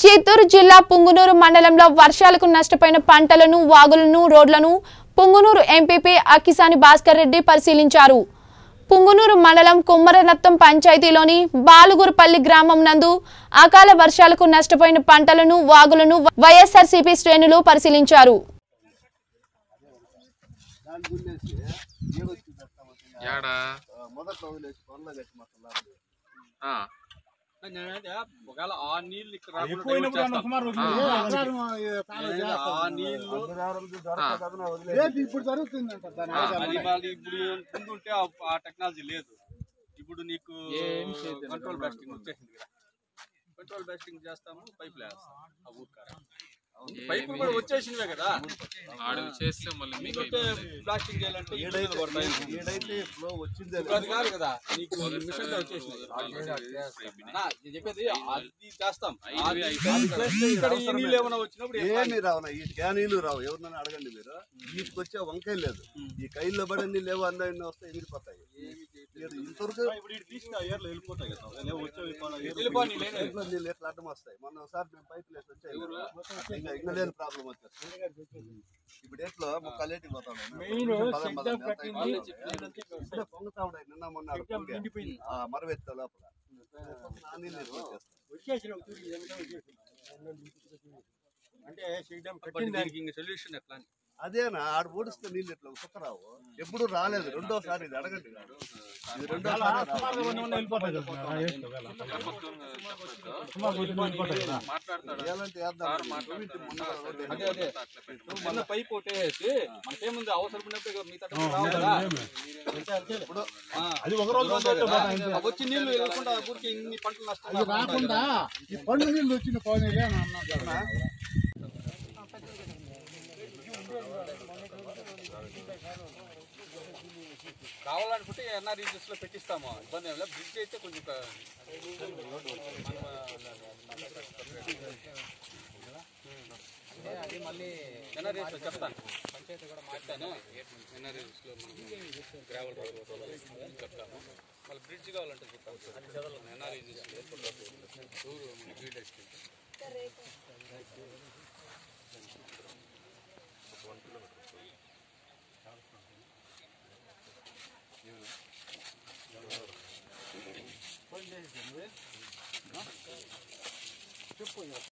చిత్తూరు జిల్లా పుంగునూరు మండలంలో వర్షాలకు నష్టపోయిన పంటలను వాగులను రోడ్లను పుంగునూరు ఎంపీపీ అక్కిసాని భాస్కర్ రెడ్డి పరిశీలించారు పుంగునూరు మండలం కుమ్మరనత్తం పంచాయతీలోని బాలుగురుపల్లి గ్రామం నందు అకాల వర్షాలకు నష్టపోయిన పంటలను వాగులను వైఎస్ఆర్సీపీ శ్రేణులు పరిశీలించారు దాని గురించి ఏడొచ్చి పెడతామంటే యాడా మొదట్లో వదిలేసి పనులు కట్టి మొత్తం లాభం ఆ, నేనైతే ఒకవేళ ఆ నీళ్ళు ఇక్కడ రాకుండా ఎక్కువైనప్పుడు డైవర్ట్ అన్న సుమారు ఒక ఆ. నెల చేస్తాం. నేను ఆ నీళ్లు వదిలేసి ఇప్పుడు జరుగుతుందంట దాని ఆ. అది మళ్ళీ ఇప్పుడు ముందు ఉంటే ఆ- ఆ టెక్నాలజీ లేదు ఇప్పుడు నీకు ఏం చేయలేదు. కంట్రోల్ బ్యాస్టింగ్ వచ్చేసింది కదా కంట్రోల్ బ్యాస్టింగ్ చేస్తాము పైప్ వేస్తాం ఆ ఊరికార పైపులు కూడా వచ్చేసినవే కదా ఆడవి చేస్తే మళ్ళీ మీకు నీకంటే బ్లాస్టింగ్ చేయాలంటే ఈ నీళ్ళు కొడతాయి. ఏడైతే ఫ్లో వచ్చిందే ఇప్పుడు అది కాదు కదా నీకు మిషన్ వచ్చేసినాయి నా, నేను చెప్పేది అది చేస్తాం అది చేస్తే ఇక్కడ ఈ నీళ్ళు ఏమైనా వచ్చినప్పుడు ఏం ఏమి రావు ఈ క్యానీలు రావు ఎవరినైనా అడగండి మీరు వీటికి వచ్చే వంకాయ లేదు ఈ కైల్లో పడే నీళ్ళు ఏవో అందరినీ వస్తాయి ఎగిరిపోతాయి ఈడ ఇంతవరకు వెళ్ళిపోయి నీళ్ళు ఏం లేదు. ఇంట్లో నీళ్ళు ఎట్లా అడ్డం వస్తాయి మొన్న ఒకసారి మేము పైపులు వేసి వచ్చాయి ఇంకా ఇంకా లేని ప్రాబ్లం వచ్చేస్తుంది ఇప్పుడు ఎట్లా ముక్కలేటికి పోతాం ఇప్పుడే పొంగుతా ఉన్నాయి నిన్న మొన్న ఆడ పొంగే. ఆ మరవెత్త లోపల ఆ నీళ్ళు ఎత్తుకు వచ్చేస్తాయి. అంటే బట్ దీనికి ఇంక సొల్యూషన్ ఎట్లా అని. అదేనా ఆడ ఓడిస్తే నీళ్ళు ఎట్లా సుఖరావు ఎప్పుడు రాలేదు రెండోసారి ఇది అడగండి కాదు ఇది రెండోసారి రాలేదు. వెళ్ళిపోతాయి కదా మాట్లాడతాడు ఎలాంటి వేద్దాం వీటి ముందు రోడ్డు అదే అదే చిన్న పైప్ ఒకటి వేసి మనకేముంది అవసరం ఉన్నప్పుడు ఇక మిగతా టైం రావు కదా ఇప్పుడు ఆ, అది ఒక రోజు రెండు రోజులు పోతాయి అంతే. ఆ వచ్చి నీళ్లు వెళ్ళకుండా ఊరికి ఇన్ని పంటలు నష్టం అది రాకుండా ఈ పండు నీళ్ళు వచ్చిన పోనీలే అని అన్నా కావాలనుకుంటే ఎన్ఆర్ రీజన్స్ లో పెట్టిస్తాము ఇబ్బంది ఏం లేదు బ్రిడ్జ్ అయితే కొంచెం క- ఎన్ఆర్ రీజన్స్ లో చెప్తాను చెప్తాను ఎన్ఆర్ రీజన్స్ లో మనం గ్రావెల్ రోడ్ చెప్తాను మళ్ళీ బ్రిడ్జ్ కావాలంటే చెప్తాను ఎన్ఆర్ రీజన్స్ లో ఎయిర్పోర్ట్ టూర్ ఫీల్డ్